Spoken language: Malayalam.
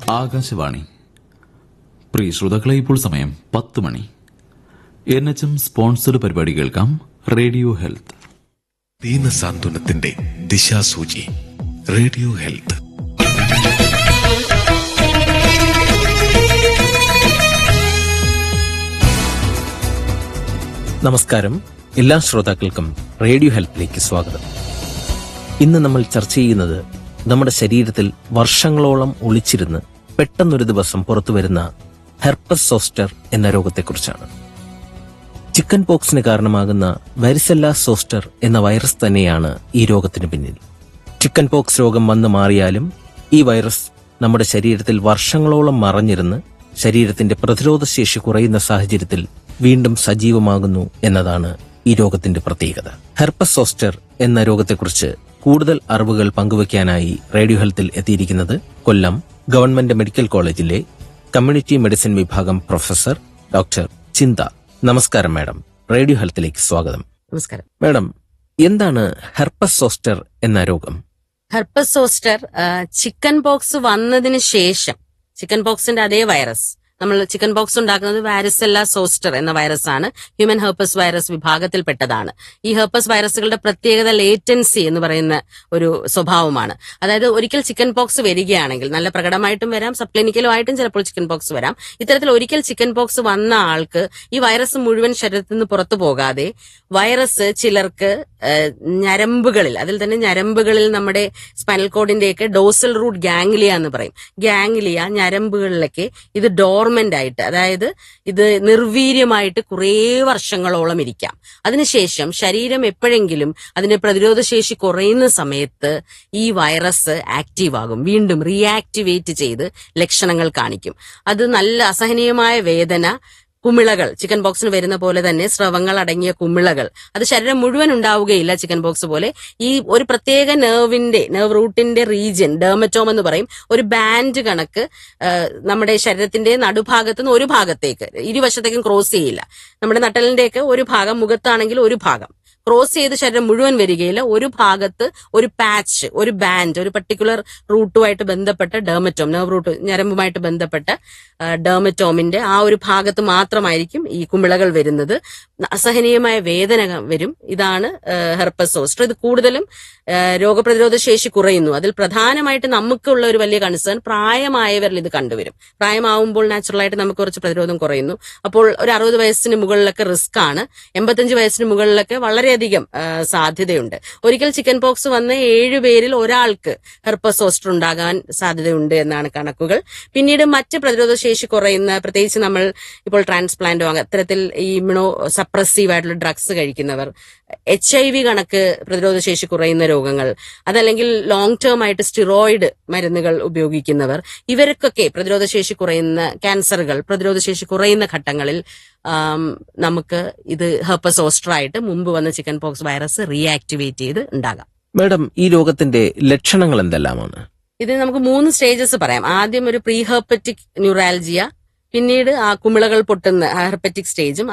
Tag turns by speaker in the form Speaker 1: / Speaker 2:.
Speaker 1: ആകാശവാണി പ്രിയ ശ്രോതാക്കളെ ഇപ്പോൾ സമയം പത്ത് മണി എൻ എച്ച് എം സ്പോൺസർഡ് പരിപാടി കേൾക്കാം റേഡിയോ ഹെൽത്ത്
Speaker 2: ദീനസാന്ത്വനത്തിന്റെ ദിശാസൂചി റേഡിയോ ഹെൽത്ത്
Speaker 3: നമസ്കാരം എല്ലാ ശ്രോതാക്കൾക്കും റേഡിയോ ഹെൽത്തിലേക്ക് സ്വാഗതം ഇന്ന് നമ്മൾ ചർച്ച ചെയ്യുന്നത് നമ്മുടെ ശരീരത്തിൽ വർഷങ്ങളോളം ഒളിച്ചിരുന്ന് പെട്ടെന്നൊരു ദിവസം പുറത്തു വരുന്ന ഹെർപ്പസ് സോസ്റ്റർ എന്ന രോഗത്തെക്കുറിച്ചാണ് ചിക്കൻ പോക്സിന് കാരണമാകുന്ന വരിസെല്ല സോസ്റ്റർ എന്ന വൈറസ് തന്നെയാണ് ഈ രോഗത്തിന് പിന്നിൽ ചിക്കൻ പോക്സ് രോഗം വന്നു മാറിയാലും ഈ വൈറസ് നമ്മുടെ ശരീരത്തിൽ വർഷങ്ങളോളം മറഞ്ഞിരുന്ന് ശരീരത്തിന്റെ പ്രതിരോധശേഷി കുറയുന്ന സാഹചര്യത്തിൽ വീണ്ടും സജീവമാകുന്നു എന്നതാണ് ഈ രോഗത്തിന്റെ പ്രത്യേകത ഹെർപ്പസ് സോസ്റ്റർ എന്ന രോഗത്തെക്കുറിച്ച് കൂടുതൽ അറിവുകൾ പങ്കുവയ്ക്കാനായി റേഡിയോ ഹെൽത്തിൽ എത്തിയിരിക്കുന്നത് കൊല്ലം ഗവൺമെന്റ് മെഡിക്കൽ കോളേജിലെ കമ്മ്യൂണിറ്റി മെഡിസിൻ വിഭാഗം പ്രൊഫസർ ഡോക്ടർ ചിന്ത നമസ്കാരം മാഡം റേഡിയോ ഹെൽത്തിലേക്ക് സ്വാഗതം
Speaker 4: നമസ്കാരം
Speaker 3: മാഡം എന്താണ് ഹെർപ്പസ് സോസ്റ്റർ എന്ന രോഗം
Speaker 4: ഹെർപ്പസ് സോസ്റ്റർ ആ, ചിക്കൻ പോക്സ് വന്നതിന് ശേഷം ചിക്കൻ പോക്സിന്റെ അതേ വൈറസ് നമ്മൾ ചിക്കൻ പോക്സ് ഉണ്ടാക്കുന്നത് വാരിസെല്ല സോസ്റ്റർ എന്ന വൈറസ് ആണ് ഹ്യൂമൻ ഹെർപ്പസ് വൈറസ് വിഭാഗത്തിൽപ്പെട്ടതാണ് ഈ ഹെർപ്പസ് വൈറസുകളുടെ പ്രത്യേകത ലേറ്റൻസി എന്ന് പറയുന്ന ഒരു സ്വഭാവമാണ് അതായത് ഒരിക്കൽ ചിക്കൻ പോക്സ് വരികയാണെങ്കിൽ നല്ല പ്രകടമായിട്ടും വരാം സബ് ക്ലിനിക്കലുമായിട്ടും ചിലപ്പോൾ ചിക്കൻ പോക്സ് വരാം ഇത്തരത്തിൽ ഒരിക്കൽ ചിക്കൻ പോക്സ് വന്ന ആൾക്ക് ഈ വൈറസ് മുഴുവൻ ശരീരത്തിൽ നിന്ന് പുറത്തു പോകാതെ വൈറസ് ചിലർക്ക് ഏഹ്, ഞരമ്പുകളിൽ അതിൽ തന്നെ ഞരമ്പുകളിൽ നമ്മുടെ സ്പൈനൽ കോഡിന്റെയൊക്കെ ഡോസൽ റൂട്ട് ഗാംഗ്ലിയ എന്ന് പറയും ഗാംഗ്ലിയ ഞരമ്പുകളിലൊക്കെ ഇത് ഡോർമെന്റ് ആയിട്ട് അതായത് ഇത് നിർവീര്യമായിട്ട് കുറേ വർഷങ്ങളോളം ഇരിക്കാം അതിനുശേഷം ശരീരം എപ്പോഴെങ്കിലും അതിന്റെ പ്രതിരോധശേഷി കുറയുന്ന സമയത്ത് ഈ വൈറസ് ആക്റ്റീവ് ആകും വീണ്ടും റീആക്ടിവേറ്റ് ചെയ്ത് ലക്ഷണങ്ങൾ കാണിക്കും അത് നല്ല അസഹനീയമായ വേദന കുമിളകൾ ചിക്കൻ ബോക്സിന് വരുന്ന പോലെ തന്നെ സ്രവങ്ങൾ അടങ്ങിയ കുമിളകൾ അത് ശരീരം മുഴുവൻ ഉണ്ടാവുകയില്ല ചിക്കൻ ബോക്സ് പോലെ ഈ ഒരു പ്രത്യേക നെർവിന്റെ നെർവ് റൂട്ടിന്റെ റീജിയൻ ഡെർമറ്റോം എന്ന് പറയും ഒരു ബാൻഡ് കണക്ക് ആ, നമ്മുടെ ശരീരത്തിന്റെ നടുഭാഗത്ത് നിന്ന് ഒരു ഭാഗത്തേക്ക് ഇരുവശത്തേക്കും ക്രോസ് ചെയ്യില്ല നമ്മുടെ നട്ടലിന്റെയൊക്കെ ഒരു ഭാഗം മുഖത്താണെങ്കിൽ ഒരു ഭാഗം ക്രോസ് ചെയ്ത് ശരീരം മുഴുവൻ വരികയില്ല ഒരു ഭാഗത്ത് ഒരു പാച്ച് ഒരു ബാൻഡ് ഒരു പർട്ടിക്കുലർ റൂട്ടുമായിട്ട് ബന്ധപ്പെട്ട ഡെർമറ്റോം നെർവ് റൂട്ട് ഞരമ്പുമായിട്ട് ബന്ധപ്പെട്ട ആ, ഡെർമറ്റോമിന്റെ ആ ഒരു ഭാഗത്ത് മാത്രമായിരിക്കും ഈ കുമിളകൾ വരുന്നത് അസഹനീയമായ വേദന വരും ഇതാണ് ഹെർപ്പസ് സോസ്റ്റർ ഇത് കൂടുതലും ആ, രോഗപ്രതിരോധ ശേഷി കുറയുന്നു അതിൽ പ്രധാനമായിട്ട് നമുക്കുള്ള ഒരു വലിയ കൺസേൺ പ്രായമായവരിൽ ഇത് കണ്ടുവരും പ്രായമാവുമ്പോൾ നാച്ചുറലായിട്ട് നമുക്ക് കുറച്ച് പ്രതിരോധം കുറയുന്നു അപ്പോൾ ഒരു അറുപത് വയസ്സിന് മുകളിലൊക്കെ റിസ്ക് ആണ് എൺപത്തഞ്ച് വയസ്സിന് മുകളിലൊക്കെ വളരെയധികം ആ, സാധ്യതയുണ്ട് ഒരിക്കൽ ചിക്കൻ പോക്സ് വന്ന ഏഴ് പേരിൽ ഒരാൾക്ക് ഹെർപ്പസ് സോസ്റ്റർ ഉണ്ടാകാൻ സാധ്യതയുണ്ട് എന്നാണ് കണക്കുകൾ പിന്നീട് മറ്റ് പ്രതിരോധ ശേഷി കുറയുന്ന പ്രത്യേകിച്ച് നമ്മൾ ഇപ്പോൾ ട്രാൻസ്പ്ലാന്റോ അത്തരത്തിൽ ഈ ഇമ്യൂണോ സപ്രസീവ് ആയിട്ടുള്ള ഡ്രഗ്സ് കഴിക്കുന്നവർ എച്ച് ഐ വി കണക്ക് പ്രതിരോധ ശേഷി കുറയുന്ന രോഗങ്ങൾ അതല്ലെങ്കിൽ ലോങ് ടേം ആയിട്ട് സ്റ്റിറോയിഡ് മരുന്നുകൾ ഉപയോഗിക്കുന്നവർ ഇവർക്കൊക്കെ പ്രതിരോധ ശേഷി കുറയുന്ന ക്യാൻസറുകൾ പ്രതിരോധ ശേഷി കുറയുന്ന ഘട്ടങ്ങളിൽ ആം, നമുക്ക് ഇത് ഹെർപ്പസ് ഓസ്റ്റർ ആയിട്ട് മുമ്പ് വന്ന ചിക്കൻ പോക്സ് വൈറസ് റീആക്ടിവേറ്റ് ചെയ്ത് ഉണ്ടാകാം
Speaker 3: മാഡം ഈ രോഗത്തിന്റെ ലക്ഷണങ്ങൾ എന്തെല്ലാമാണ്
Speaker 4: ഇത് നമുക്ക് മൂന്ന് സ്റ്റേജസ് പറയാം ആദ്യം ഒരു പ്രീ ഹെർപ്പറ്റിക് ന്യൂറാൽജിയ പിന്നീട് ആ കുമിളകൾ പൊട്ടുന്ന ഹെർപ്പറ്റിക് സ്റ്റേജും